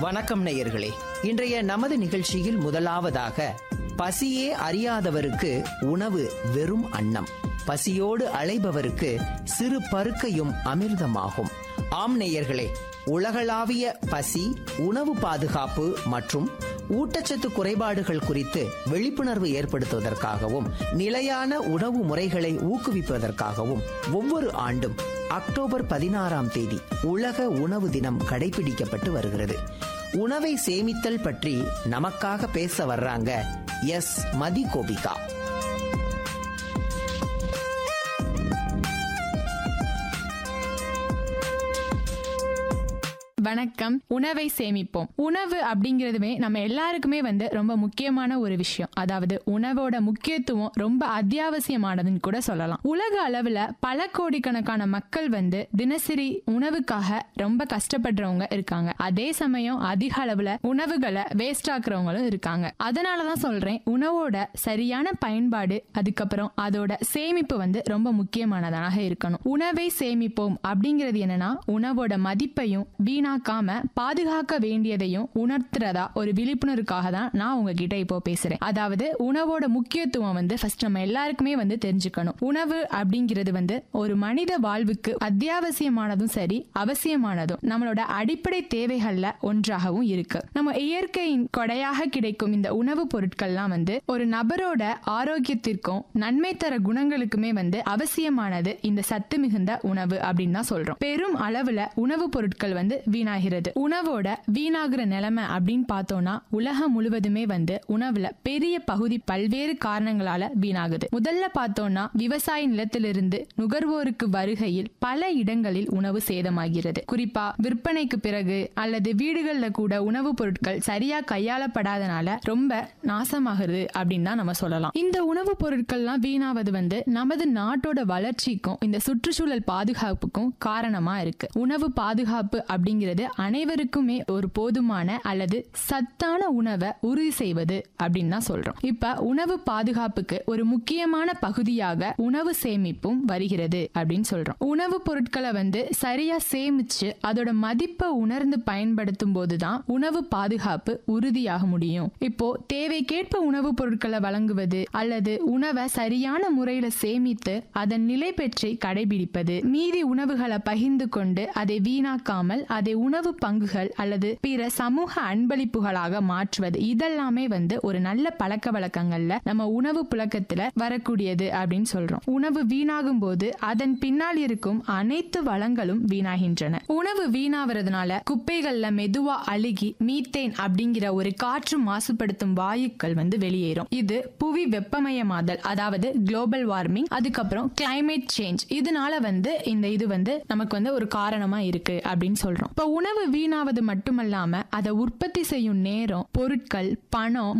வணக்கம் நேயர்களே இன்றைய நமது நிகழ்ச்சியில் முதலாவதாக பசியே அறியாதவருக்கு உணவு வெறும் அன்னம் பசியோடு அலைபவருக்கு சிறு பருக்கையும் அமிர்தமாகும் ஆம் நேயர்களே உலகளாவிய பசி உணவு பாதுகாப்பு மற்றும் ஊட்டச்சத்து குறைபாடுகள் குறித்து விழிப்புணர்வு ஏற்படுத்துவதற்காகவும் நிலையான உணவு முறைகளை ஊக்குவிப்பதற்காகவும் ஒவ்வொரு ஆண்டும் அக்டோபர் பதினாறாம் தேதி உலக உணவு தினம் கடைபிடிக்கப்பட்டு வருகிறது உணவை சேமித்தல் பற்றி நமக்காக பேச வர்றாங்க எஸ் மதி கோபிகா வணக்கம் உணவை சேமிப்போம் உணவு அப்படிங்கிறதுமே நம்ம எல்லாருக்குமே வந்து ரொம்ப முக்கியமான ஒரு விஷயம் அதாவது உணவோட முக்கியத்துவம் ரொம்ப அத்தியாவசியமானதுன்னு கூட சொல்லலாம் உலக அளவுல பல கோடிக்கணக்கான மக்கள் வந்து தினசரி உணவுக்காக ரொம்ப கஷ்டப்படுறவங்க இருக்காங்க அதே சமயம் அதிக அளவுல உணவுகளை வேஸ்ட் ஆக்குறவங்களும் இருக்காங்க அதனாலதான் சொல்றேன் உணவோட சரியான பயன்பாடு அதுக்கப்புறம் அதோட சேமிப்பு வந்து ரொம்ப முக்கியமானதாக இருக்கணும் உணவை சேமிப்போம் அப்படிங்கிறது என்னன்னா உணவோட மதிப்பையும் வீணாக்காம பாதுகாக்க வேண்டியதையும் உணர்த்துறதா ஒரு விழிப்புணர்வுக்காக தான் நான் உங்ககிட்ட இப்போ பேசுறேன் அதாவது உணவோட முக்கியத்துவம் வந்து ஃபர்ஸ்ட் நம்ம எல்லாருக்குமே வந்து தெரிஞ்சுக்கணும் உணவு அப்படிங்கிறது வந்து ஒரு மனித வாழ்வுக்கு அத்தியாவசியமானதும் சரி அவசியமானதும் நம்மளோட அடிப்படை தேவைகள்ல ஒன்றாகவும் இருக்கு நம்ம இயற்கையின் கொடையாக கிடைக்கும் இந்த உணவுப் பொருட்கள்லாம் வந்து ஒரு நபரோட ஆரோக்கியத்திற்கும் நன்மை தர குணங்களுக்குமே வந்து அவசியமானது இந்த சத்து மிகுந்த உணவு அப்படின்னு தான் சொல்றோம் பெரும் அளவுல உணவுப் பொருட்கள் வந்து வீணாகிறது உணவோட வீணாகிற நிலைமை அப்படின்னு பார்த்தோம்னா உலகம் முழுவதுமே வந்து உணவுல பெரிய பகுதி பல்வேறு காரணங்களால வீணாகுது முதல்ல பார்த்தோம்னா விவசாய நிலத்திலிருந்து நுகர்வோருக்கு வருகையில் பல இடங்களில் உணவு சேதமாகிறது குறிப்பா விற்பனைக்கு பிறகு அல்லது வீடுகள்ல கூட உணவுப் பொருட்கள் சரியா கையாளப்படாதனால ரொம்ப நாசமாகுது அப்படின்னு தான் நம்ம சொல்லலாம் இந்த உணவுப் பொருட்கள்லாம் வீணாவது வந்து நமது நாட்டோட வளர்ச்சிக்கும் இந்த சுற்றுச்சூழல் பாதுகாப்புக்கும் காரணமா இருக்கு உணவு பாதுகாப்பு அப்படிங்கிறது அனைவருக்குமே ஒரு போதுமான அல்லது சத்தான உணவை உறுதி செய்வது அப்படின்னு தான் சொல்றோம் இப்ப உணவு பாதுகாப்புக்கு ஒரு முக்கியமான பகுதியாக உணவு சேமிப்பும் வருகிறது அப்படின்னு சொல்றோம் உணவுப் பொருட்களை வந்து சரியா சேமிச்சு அதோட மதிப்பை உணர்ந்து பயன்படுத்தும் போதுதான் உணவு பாதுகாப்பு உறுதியாக முடியும் இப்போ தேவைக்கேற்ப உணவுப் பொருட்களை வழங்குவது அல்லது உணவை சரியான முறையில சேமித்து அதன் நிலை பெற்றை கடைபிடிப்பது மீதி உணவுகளை பகிர்ந்து கொண்டு அதை வீணாக்காமல் அதை உணவு பங்குகள் அல்லது பிற சமூக அன்பளிப்புகளாக மாற்றுவது இதெல்லாமே வந்து ஒரு நல்ல பழக்க வழக்கங்கள்ல நம்ம உணவு புழக்கத்துல வரக்கூடியது அப்படின்னு சொல்றோம் உணவு வீணாகும் போது அதன் பின்னால் இருக்கும் அனைத்து வளங்களும் வீணாகின்றன உணவு வீணாவதுனால குப்பைகள்ல மெதுவா அழுகி மீத்தேன் அப்படிங்கிற ஒரு காற்று மாசுபடுத்தும் வாயுக்கள் வந்து வெளியேறும் இது புவி வெப்பமயமாதல் அதாவது குளோபல் வார்மிங் அதுக்கப்புறம் கிளைமேட் சேஞ்ச் இதனால வந்து இந்த இது வந்து நமக்கு வந்து ஒரு காரணமா இருக்கு அப்படின்னு சொல்றோம் இப்போ உணவு வீணாவது மட்டுமல்லாம அதை உற்பத்தி செய்யும் நேரம் பொருட்கள் பணம்